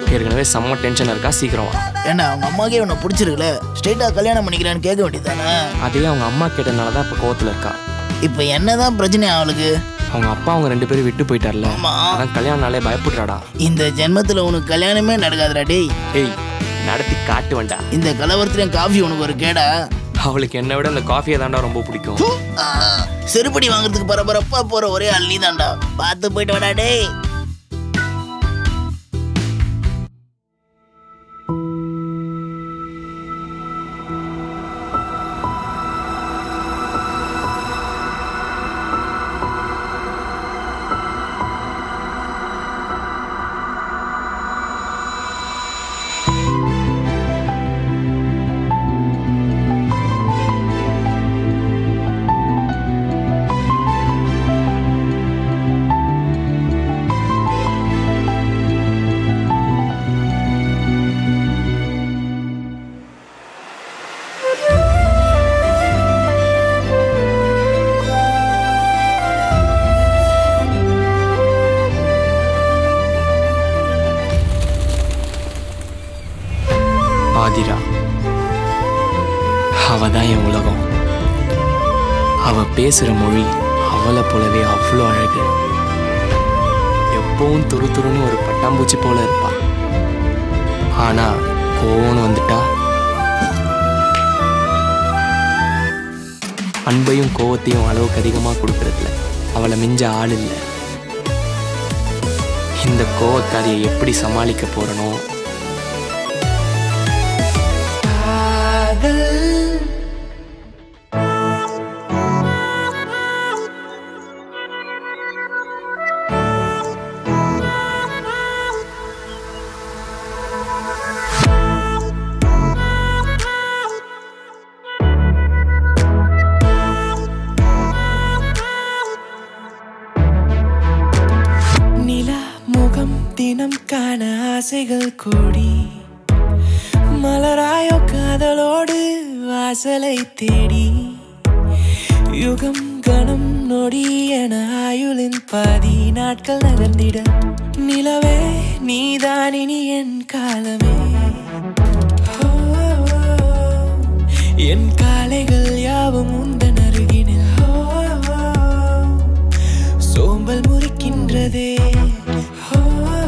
ஏற்கனவே செம்ம டென்ஷன் இருக்கா சீக்கிரம் வா ஏன்னா அவங்க அம்மாக்கே உன்னை பிடிச்சிருக்குல ஸ்ட்ரெயிட்டா கல்யாணம் பண்ணிக்கிறான்னு கேட்க வேண்டியதானே அதே அவங்க அம்மா கேட்டதுனால தான் இப்போ கோவத்தில் இருக்கா இப்போ என்னதான் பிரச்சனை அவளுக்கு அவங்க அப்பா அவங்க ரெண்டு பேரும் விட்டு போயிட்டார்ல ஆமா. அதான் கல்யாணம்னாலே பயப்படுறாடா இந்த ஜென்மத்துல உனக்கு கல்யாணமே நடக்காதுடா டேய் ஏய் நடத்தி காட்டு வேண்டா இந்த கலவரத்துலயும் காஃபி உனக்கு ஒரு கேடா அவளுக்கு என்னை விட அந்த காஃபியை தாண்டா ரொம்ப பிடிக்கும் ஹு, ஆ, செருப்படி வாங்குறதுக்கு பரபரப்பா போற ஒரே ஆள் நீ தான்டா பார்த்து போயிட்டு வாடா டேய் ஆதிரா அவ தான் என் உலகம் அவ பேசுற மொழி அவளை போலவே அவ்வளோ அழகு எப்பவும் துரு துருன்னு ஒரு பட்டாம்பூச்சி போல இருப்பா ஆனா கோவம்னு வந்துட்டா அன்பையும் கோவத்தையும் அளவுக்கு அதிகமாக கொடுக்கறதுல அவளை மிஞ்ச ஆள் இல்லை இந்த கோவக்காரியை எப்படி சமாளிக்க போறனோ நிலா முகம் தினம் காண ஆசைகள் கோடி மலராயோ காதலோடு வாசலை தேடி யுகம் கணம் நொடி என ஆயுளின் பாதி நாட்கள் நகர்ந்திட நிலவே நீதான் இனி என் காலமே ஓ, என் காலைகள் யாவும் உந்தன் அருகினில் ஓ, சோம்பல் முறிக்கின்றதே ஓ,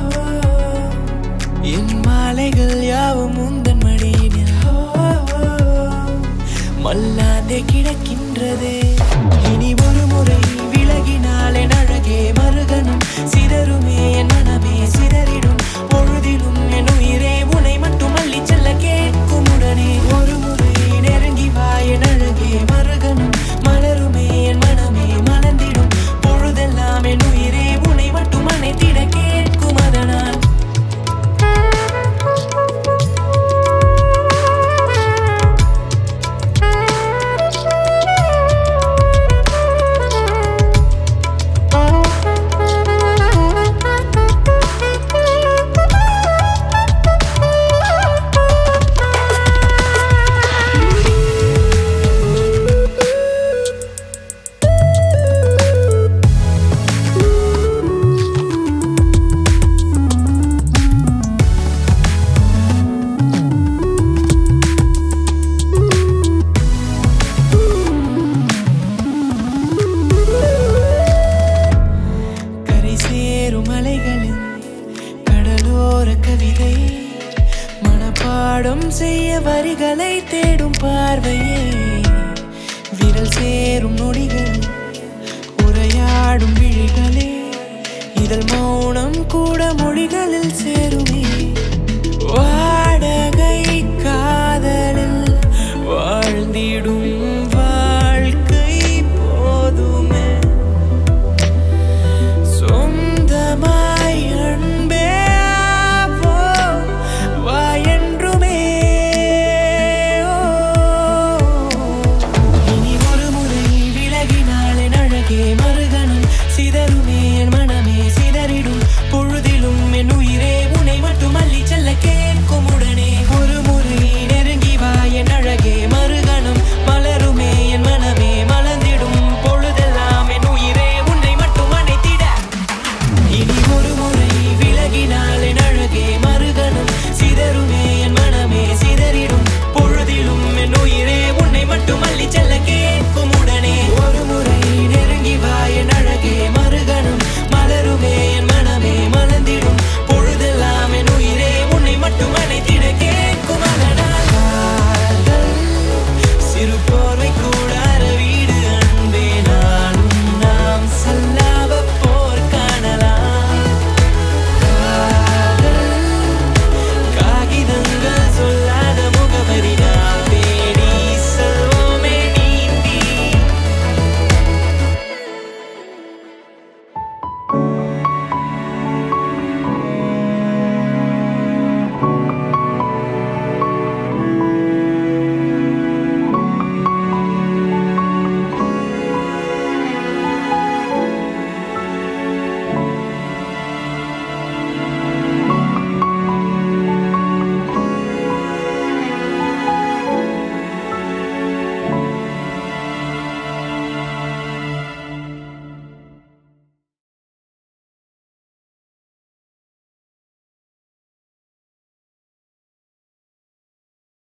என் மாலைகள் யாவும் உந்தன் மடியினில் ஓ, மல்லாந்தே கிடக்கின்றதே இனி ஒரு முறை விலகினால் என் அழகே மறுகணம் சிதறுமே என் மனமே சிதறிடும் பொழுதிலும் என் உயிரே உனை மட்டும் அள்ளி செல்ல கேட்கும் உடனே ஒரு முறை நெருங்கி வா என் அழகே மறுகணம் மலருமே என் மனமே மலர்ந்திடும் பொழுதெல்லாம் என் உயிரே உனை மட்டும் அணைத்திட கேட்கும் அதனால் கரை சேரும் அலைகளின் கடலோர கவிதை மனப்பாடம் செய்ய வரிகளை தேடும் பார்வையே விரல் சேரும் நொடிகள் உரையாடும் விழிகளே இதழ் மௌனம் கூட